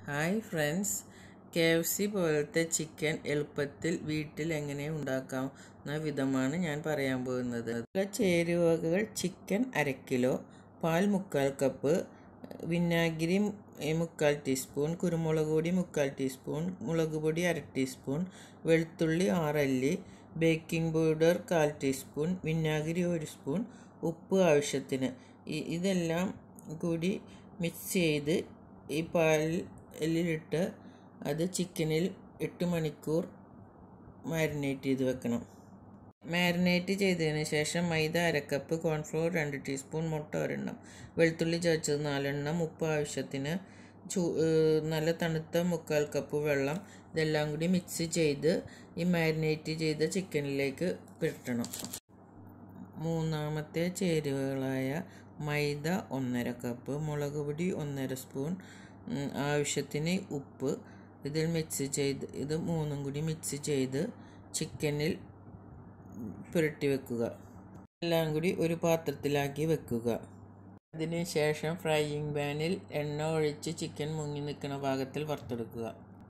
hi friends K F C പോലത്തെ chicken എളുപ്പത്തിൽ വീട്ടിൽ എങ്ങനെ ഉണ്ടാക്കാവുന്ന വിധമാണ് ഞാൻ പറയാൻ പോകുന്നത് ചേരുവകൾ ചിക്കൻ അര കിലോ പാൽ മുക്കാൽ കപ്പ് വിനാഗിരി മുക്കാൽ ടീസ്പൂൺ കുരുമുളക് പൊടി മുക്കാൽ ടീസ്പൂൺ മുളക് പൊടി അര ടീസ്പൂൺ വെളുത്തുള്ളി ആറല്ലി ബേക്കിംഗ് പൗഡർ കാൽ ടീസ്പൂൺ വിനാഗിരി ഒരു സ്പൂൺ ഉപ്പ് ആവശ്യത്തിന് ഇ- ഇതെല്ലാം കൂടി മിക്സ് ചെയ്ത് ഈ പാലിലിട്ട് അത് ചിക്കനിൽ എട്ട് മണിക്കൂർ മാരിനേറ്റ് ചെയ്ത് വെക്കണം മാരിനേറ്റ് ചെയ്തതിന് ശേഷം മൈദ അരക്കപ്പ് കോൺഫ്ലോർ രണ്ട് ടീസ്പൂൺ മുട്ട ഒരെണ്ണം വെളുത്തുള്ളി ചതച്ചത് നാലെണ്ണം ഉപ്പ് ആവശ്യത്തിന് ചൂ ഏഹ് നല്ല തണുത്ത മുക്കാൽ കപ്പ് വെള്ളം ഇതെല്ലാം കൂടി മിക്സ് ചെയ്ത് ഈ മാരിനേറ്റ് ചെയ്ത ചിക്കനിലേക്ക് പുരട്ടണം മൂന്നാമത്തെ ചേരുവകളായ മൈദ ഒന്നര കപ്പ് മുളക് പൊടി ഒന്നര സ്പൂൺ ഉം, ആവശ്യത്തിന് ഉപ്പ് ഇതിൽ മിക്സ് ചെയ്ത് ഇത് മൂന്നും കൂടി മിക്സ് ചെയ്ത് ചിക്കനിൽ പുരട്ടി വെക്കുക എല്ലാം കൂടി ഒരു പാത്രത്തിലാക്കി വെക്കുക അതിന് ശേഷം ഫ്രൈയിങ് പാനിൽ എണ്ണ ഒഴിച്ച് ചിക്കൻ മുങ്ങി നിൽക്കുന്ന ഭാഗത്തിൽ വറുത്തെടുക്കുക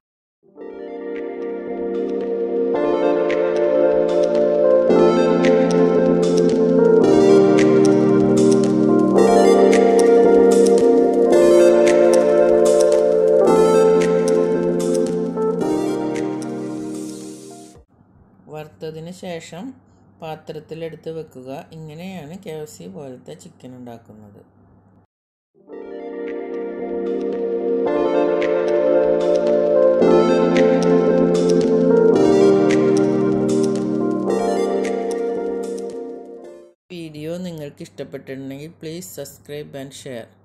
വറുത്തതിന് ശേഷം പാത്രത്തിലെടുത്ത് വെക്കുക ഇങ്ങനെയാണ് കെ എഫ് സി പോലത്തെ ചിക്കൻ ഉണ്ടാക്കുന്നത് വീഡിയോ നിങ്ങൾക്ക് ഇഷ്ടപ്പെട്ടിട്ടുണ്ടെങ്കിൽ പ്ലീസ് സബ്സ്ക്രൈബ് ആൻഡ് ഷെയർ